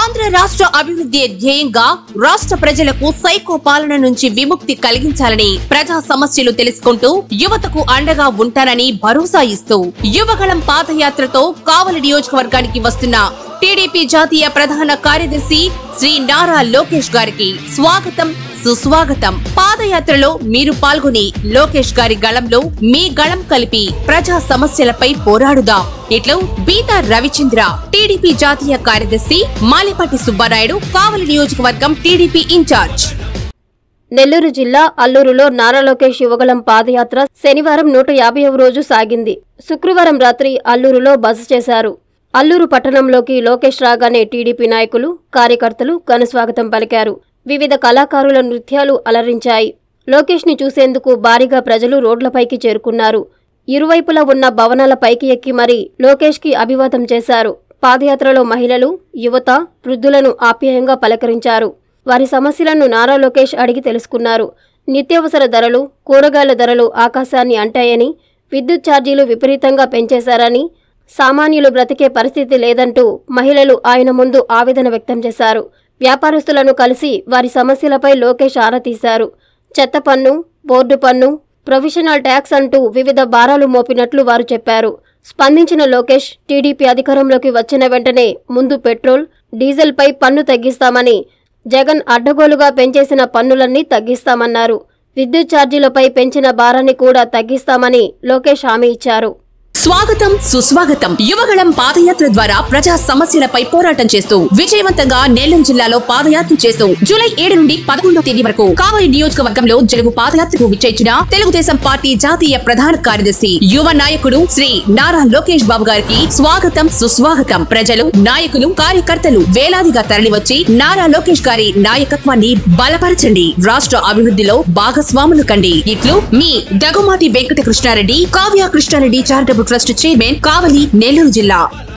ఆంధ్ర రాష్ట్ర అభివృద్ధి ధ్యేయంగా రాష్ట్ర ప్రజలకు సైకో పాలన నుంచి విముక్తి కలిగించాలని ప్రజా సమస్యలు తెలుసుకుంటూ యువతకు అండగా ఉంటానని భరోసా ఇస్తూ యువగళం పాదయాత్రతో కావలి నియోజకవర్గానికి వస్తున్న టీడీపీ జాతీయ ప్రధాన కార్యదర్శి శ్రీ నారా లోకేష్ గారికి స్వాగతం సుస్వాగతం పాదయాత్రలో మీరు పాల్గొని లోకేష్ గారి గళంలో మీ గళం కలిపి ప్రజా సమస్యలపై పోరాడుదాం ఇట్లు బీతా రవిచంద్ర టీడీపీ జాతీయ కార్యదర్శి మాలిపాటి సుబ్బారాయుడు కావలి నియోజకవర్గం టీడీపీ ఇన్ఛార్జ్ నెల్లూరు జిల్లా అల్లూరులో నారా లోకేష్ యువగలం పాదయాత్ర శనివారం నూట యాభైవ రోజు సాగింది శుక్రవారం రాత్రి అల్లూరులో బస చేశారు అల్లూరు పట్టణంలోకి లోకేష్ రాగానే టీడీపీ నాయకులు కార్యకర్తలు ఘనస్వాగతం పలికారు వివిధ కళాకారుల నృత్యాలు అలరించాయి లోకేష్ ని చూసేందుకు భారీగా ప్రజలు రోడ్లపైకి చేరుకున్నారు ఇరువైపులా ఉన్న భవనాల పైకి ఎక్కి మరీ లోకేష్ కి అభివాదం చేశారు పాదయాత్రలో మహిళలు యువత వృద్ధులను ఆప్యాయంగా పలకరించారు వారి సమస్యలను నారా లోకేష్ అడిగి తెలుసుకున్నారు నిత్యావసర ధరలు కూరగాయల ధరలు ఆకాశాన్ని అంటాయని విద్యుత్ ఛార్జీలు విపరీతంగా పెంచేశారని సామాన్యులు బ్రతికే పరిస్థితి లేదంటూ మహిళలు ఆయన ముందు ఆవేదన వ్యక్తం చేశారు వ్యాపారస్తులను కలిసి వారి సమస్యలపై లోకేష్ ఆరా తీశారు చెత్త పన్ను బోర్డు పన్ను ప్రొఫెషనల్ ట్యాక్స్ అంటూ వివిధ భారాలు మోపినట్లు వారు చెప్పారు స్పందించిన లోకేష్ టీడీపీ అధికారంలోకి వచ్చిన వెంటనే ముందు పెట్రోల్ డీజిల్పై పన్ను తగ్గిస్తామని జగన్ అడ్డగోలుగా పెంచేసిన పన్నులన్నీ తగ్గిస్తామన్నారు విద్యుత్ ఛార్జీలపై పెంచిన భారాన్ని కూడా తగ్గిస్తామని లోకేష్ హామీ ఇచ్చారు స్వాగతం సుస్వాగతం యువగళం పాదయాత్ర ద్వారా ప్రజా సమస్యలపై పోరాటం చేస్తూ విజయవంతంగా నెల్లూరు జిల్లాలో పాదయాత్ర చేస్తూ జూలై ఏడు నుండి పదకొండో తేదీ వరకు కావలి నియోజకవర్గంలో జరుగు పాదయాత్రకు విచ్చేసిన తెలుగుదేశం పార్టీ జాతీయ ప్రధాన కార్యదర్శి యువ నాయకుడు శ్రీ నారా లోకేష్ బాబు గారికి స్వాగతం సుస్వాగతం ప్రజలు నాయకులు కార్యకర్తలు వేలాదిగా తరలివచ్చి నారా లోకేష్ గారి నాయకత్వాన్ని బలపరచండి రాష్ట్ర అభివృద్ధిలో భాగస్వాములు కండి ఇట్లు మీ Dagumati Venkata Krishna Reddy Kavya Krishna Reddy charitable trust chairman Kavali Nellore జిల్లా